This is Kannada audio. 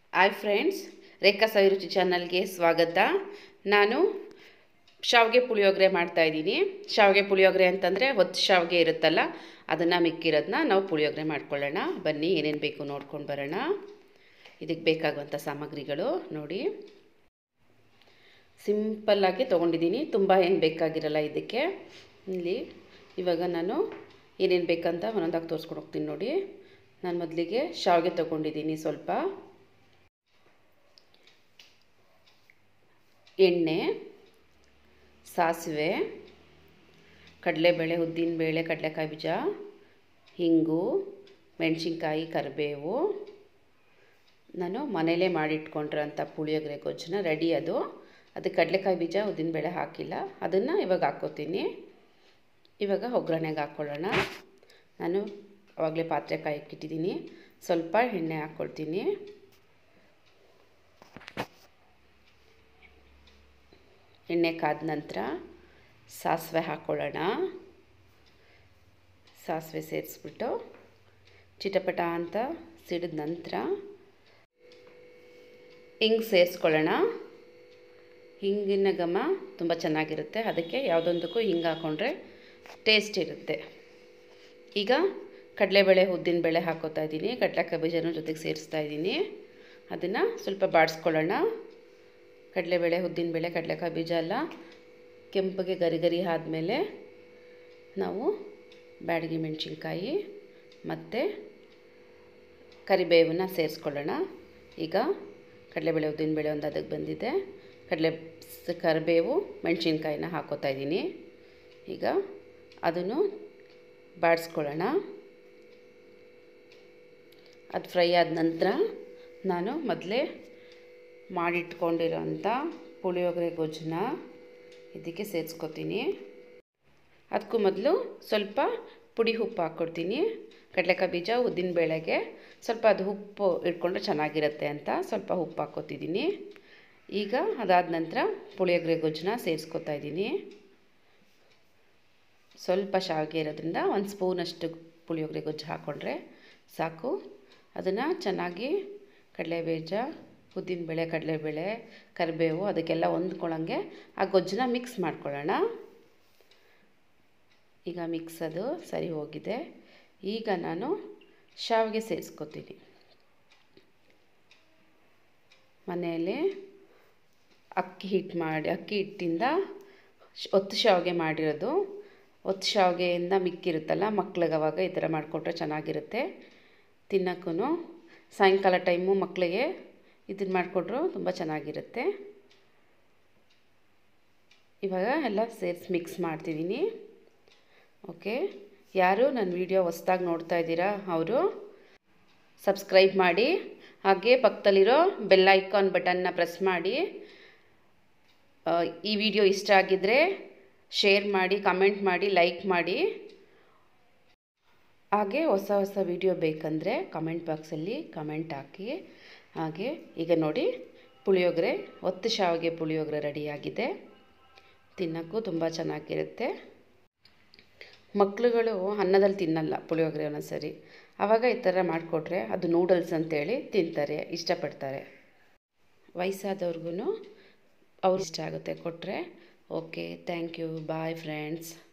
ಹಾಯ್ ಫ್ರೆಂಡ್ಸ್ ರೇಖಾ ಸವಿರುಚಿ ಚಾನಲ್ಗೆ ಸ್ವಾಗತ ನಾನು ಶಾವಿಗೆ ಪುಳಿಯೋಗರೆ ಮಾಡ್ತಾಯಿದ್ದೀನಿ ಶಾವಿಗೆ ಪುಳಿಯೋಗರೆ ಅಂತಂದರೆ ಒತ್ತು ಶಾವಿಗೆ ಇರುತ್ತಲ್ಲ ಅದನ್ನು ಮಿಕ್ಕಿರೋದನ್ನ ನಾವು ಪುಳಿಯೋಗರೆ ಮಾಡ್ಕೊಳ್ಳೋಣ ಬನ್ನಿ ಏನೇನು ಬೇಕು ನೋಡ್ಕೊಂಡು ಬರೋಣ ಇದಕ್ಕೆ ಬೇಕಾಗುವಂಥ ಸಾಮಗ್ರಿಗಳು ನೋಡಿ ಸಿಂಪಲ್ಲಾಗಿ ತೊಗೊಂಡಿದ್ದೀನಿ ತುಂಬ ಏನು ಬೇಕಾಗಿರಲ್ಲ ಇದಕ್ಕೆ ಇಲ್ಲಿ ಇವಾಗ ನಾನು ಏನೇನು ಬೇಕಂತ ಒಂದೊಂದಾಗಿ ತೋರಿಸ್ಕೊಂಡು ಹೋಗ್ತೀನಿ ನೋಡಿ ನಾನು ಮೊದಲಿಗೆ ಶಾವಿಗೆ ತೊಗೊಂಡಿದ್ದೀನಿ ಸ್ವಲ್ಪ ಎಣ್ಣೆ ಸಾಸಿವೆ ಕಡಲೆಬೇಳೆ ಉದ್ದಿನಬೇಳೆ ಕಡಲೆಕಾಯಿ ಬೀಜ ಹಿಂಗು ಮೆಣಸಿನ್ಕಾಯಿ ಕರಿಬೇವು ನಾನು ಮನೇಲೇ ಮಾಡಿಟ್ಕೊಂಡಿರೋಂಥ ಪುಳಿಯೋಗರೆ ಗೊಜ್ಜನ್ನ ರೆಡಿ ಅದು ಅದಕ್ಕೆ ಕಡಲೆಕಾಯಿ ಬೀಜ ಉದ್ದಿನಬೇಳೆ ಹಾಕಿಲ್ಲ ಅದನ್ನು ಇವಾಗ ಹಾಕ್ಕೋತೀನಿ ಇವಾಗ ಒಗ್ಗರಣೆಗೆ ಹಾಕ್ಕೊಳ್ಳೋಣ ನಾನು ಆವಾಗಲೇ ಪಾತ್ರೆ ಕಾಯಕ್ಕಿಟ್ಟಿದ್ದೀನಿ ಸ್ವಲ್ಪ ಎಣ್ಣೆ ಹಾಕ್ಕೊಳ್ತೀನಿ ಎಣ್ಣೆ ಕಾದ ನಂತರ ಸಾಸಿವೆ ಹಾಕ್ಕೊಳ್ಳೋಣ ಸಾಸಿವೆ ಸೇರಿಸ್ಬಿಟ್ಟು ಚಿಟಪಟ ಅಂತ ಸಿಡಿದ ನಂತರ ಹಿಂಗೆ ಸೇರಿಸ್ಕೊಳ್ಳೋಣ ಹಿಂಗಿನ ಘಮ ತುಂಬ ಚೆನ್ನಾಗಿರುತ್ತೆ ಅದಕ್ಕೆ ಯಾವುದೊಂದಕ್ಕೂ ಹಿಂಗೆ ಹಾಕ್ಕೊಂಡ್ರೆ ಟೇಸ್ಟ್ ಇರುತ್ತೆ ಈಗ ಕಡಲೆಬೇಳೆ ಉದ್ದಿನಬೇಳೆ ಹಾಕೋತಾ ಇದ್ದೀನಿ ಕಡಲೆಕಾಯಿ ಬೀಜನೂ ಜೊತೆಗೆ ಸೇರಿಸ್ತಾ ಇದ್ದೀನಿ ಅದನ್ನು ಸ್ವಲ್ಪ ಬಾಡಿಸ್ಕೊಳ್ಳೋಣ ಕಡಲೆಬೇಳೆ ಉದ್ದಿನಬೇಳೆ ಕಡಲೆಕಾಯಿ ಬೀಜ ಎಲ್ಲ ಕೆಂಪಗೆ ಗರಿ ಗರಿ ಆದಮೇಲೆ ನಾವು ಬ್ಯಾಡಗಿ ಮೆಣಸಿನ್ಕಾಯಿ ಮತ್ತು ಕರಿಬೇವನ್ನ ಸೇರಿಸ್ಕೊಳ್ಳೋಣ ಈಗ ಕಡಲೆಬೇಳೆ ಉದ್ದಿನಬೇಳೆ ಒಂದು ಅದಕ್ಕೆ ಬಂದಿದೆ ಕಡಲೆ ಕರಿಬೇವು ಮೆಣಸಿನ್ಕಾಯಿನ ಹಾಕೋತಾ ಇದ್ದೀನಿ ಈಗ ಅದನ್ನು ಬಾಡಿಸ್ಕೊಳ್ಳೋಣ ಅದು ಫ್ರೈ ಆದ ನಂತರ ನಾನು ಮೊದಲೇ ಮಾಡಿಟ್ಕೊಂಡಿರೋಂಥ ಪುಳಿಯೋಗರೆ ಗೊಜ್ಜನ್ನ ಇದಕ್ಕೆ ಸೇರಿಸ್ಕೊತೀನಿ ಅದಕ್ಕೂ ಮೊದಲು ಸ್ವಲ್ಪ ಪುಡಿ ಉಪ್ಪು ಹಾಕ್ಕೊಡ್ತೀನಿ ಕಡಲೆಕಾಯಿ ಬೀಜ ಉದ್ದಿನಬೇಳೆಗೆ ಸ್ವಲ್ಪ ಅದು ಉಪ್ಪು ಇಟ್ಕೊಂಡ್ರೆ ಚೆನ್ನಾಗಿರುತ್ತೆ ಅಂತ ಸ್ವಲ್ಪ ಉಪ್ಪು ಹಾಕ್ಕೊತಿದ್ದೀನಿ ಈಗ ಅದಾದ ನಂತರ ಪುಳಿಯೋಗರೆ ಗೊಜ್ಜನ್ನ ಸೇರಿಸ್ಕೊತಾ ಇದ್ದೀನಿ ಸ್ವಲ್ಪ ಶಾವಿಗೆ ಇರೋದ್ರಿಂದ ಒಂದು ಸ್ಪೂನಷ್ಟು ಪುಳಿಯೋಗರೆ ಗೊಜ್ಜು ಹಾಕ್ಕೊಂಡ್ರೆ ಸಾಕು ಅದನ್ನು ಚೆನ್ನಾಗಿ ಕಡಲೆಬೀಜ ಉದ್ದಿನಬೇಳೆ ಕಡಲೆಬೇಳೆ ಕರಿಬೇವು ಅದಕ್ಕೆಲ್ಲ ಹೊಂದ್ಕೊಳ್ಳೋಂಗೆ ಆ ಗೊಜ್ಜನ್ನ ಮಿಕ್ಸ್ ಮಾಡ್ಕೊಳ್ಳೋಣ ಈಗ ಮಿಕ್ಸ್ ಅದು ಸರಿ ಹೋಗಿದೆ ಈಗ ನಾನು ಶಾವಿಗೆ ಸೇರಿಸ್ಕೊತೀನಿ ಮನೆಯಲ್ಲಿ ಅಕ್ಕಿ ಹಿಟ್ಟು ಮಾಡಿ ಅಕ್ಕಿ ಹಿಟ್ಟಿಂದ ಒತ್ತು ಶಾವಿಗೆ ಮಾಡಿರೋದು ಒತ್ತು ಶಾವಿಗೆಯಿಂದ ಮಿಕ್ಕಿರುತ್ತಲ್ಲ ಮಕ್ಳಿಗೆ ಅವಾಗ ಈ ಥರ ಮಾಡಿಕೊಟ್ರೆ ಚೆನ್ನಾಗಿರುತ್ತೆ ತಿನ್ನೋಕ್ಕೂ ಸಾಯಂಕಾಲ ಟೈಮು ಮಕ್ಕಳಿಗೆ ಇದನ್ನು ಮಾಡಿಕೊಟ್ರು ತುಂಬ ಚೆನ್ನಾಗಿರುತ್ತೆ ಇವಾಗ ಎಲ್ಲ ಸೇರಿಸಿ ಮಿಕ್ಸ್ ಮಾಡ್ತಿದ್ದೀನಿ ಓಕೆ ಯಾರು ನನ್ನ ವಿಡಿಯೋ ಹೊಸ್ದಾಗಿ ನೋಡ್ತಾ ಇದ್ದೀರಾ ಅವರು ಸಬ್ಸ್ಕ್ರೈಬ್ ಮಾಡಿ ಹಾಗೆ ಪಕ್ಕದಲ್ಲಿರೋ ಬೆಲ್ ಐಕಾನ್ ಬಟನ್ನ ಪ್ರೆಸ್ ಮಾಡಿ ಈ ವಿಡಿಯೋ ಇಷ್ಟ ಆಗಿದ್ದರೆ ಶೇರ್ ಮಾಡಿ ಕಮೆಂಟ್ ಮಾಡಿ ಲೈಕ್ ಮಾಡಿ ಹಾಗೆ ಹೊಸ ಹೊಸ ವಿಡಿಯೋ ಬೇಕಂದರೆ ಕಮೆಂಟ್ ಬಾಕ್ಸಲ್ಲಿ ಕಮೆಂಟ್ ಹಾಕಿ ಹಾಗೆ ಈಗ ನೋಡಿ ಪುಳಿಯೋಗರೆ ಒತ್ತು ಶಾವಿಗೆ ಪುಳಿಯೋಗರೆ ರೆಡಿಯಾಗಿದೆ ತಿನ್ನೋಕ್ಕೂ ತುಂಬ ಚೆನ್ನಾಗಿರುತ್ತೆ ಮಕ್ಕಳುಗಳು ಅನ್ನದಲ್ಲಿ ತಿನ್ನಲ್ಲ ಪುಳಿಯೋಗರೆ ಒಂದೊಂದ್ಸರಿ ಆವಾಗ ಈ ಥರ ಮಾಡಿಕೊಟ್ರೆ ಅದು ನೂಡಲ್ಸ್ ಅಂತೇಳಿ ತಿಂತಾರೆ ಇಷ್ಟಪಡ್ತಾರೆ ವಯಸ್ಸಾದವ್ರಿಗೂ ಅವ್ರು ಇಷ್ಟ ಆಗುತ್ತೆ ಕೊಟ್ಟರೆ okay thank you bye friends